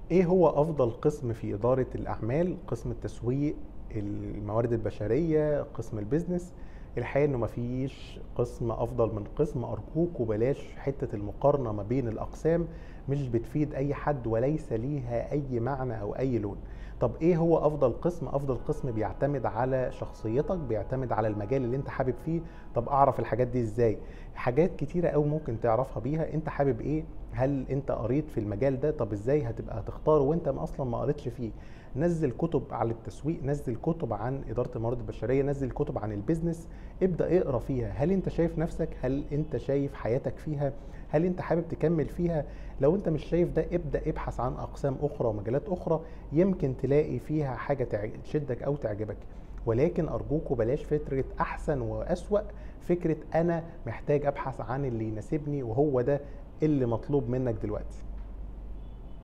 ايه هو افضل قسم في اداره الاعمال قسم التسويق الموارد البشريه قسم البيزنس الحقيقه انه مفيش قسم افضل من قسم ارجوك وبلاش حته المقارنه ما بين الاقسام مش بتفيد اي حد وليس ليها اي معنى او اي لون طب ايه هو افضل قسم افضل قسم بيعتمد على شخصيتك بيعتمد على المجال اللي انت حابب فيه طب اعرف الحاجات دي ازاي حاجات كتيره قوي ممكن تعرفها بيها انت حابب ايه هل انت قريت في المجال ده طب ازاي هتبقى هتختاره وانت اصلا ما قريتش فيه نزل كتب على التسويق نزل كتب عن اداره الموارد البشريه نزل كتب عن البيزنس ابدا اقرا فيها هل انت شايف نفسك هل انت شايف حياتك فيها هل انت حابب تكمل فيها لو انت مش شايف ده ابدا ابحث عن اقسام اخرى ومجالات اخرى يمكن تلاقي فيها حاجه تشدك او تعجبك ولكن ارجوكوا بلاش فكره احسن واسوا فكره انا محتاج ابحث عن اللي يناسبني وهو ده اللي مطلوب منك دلوقتي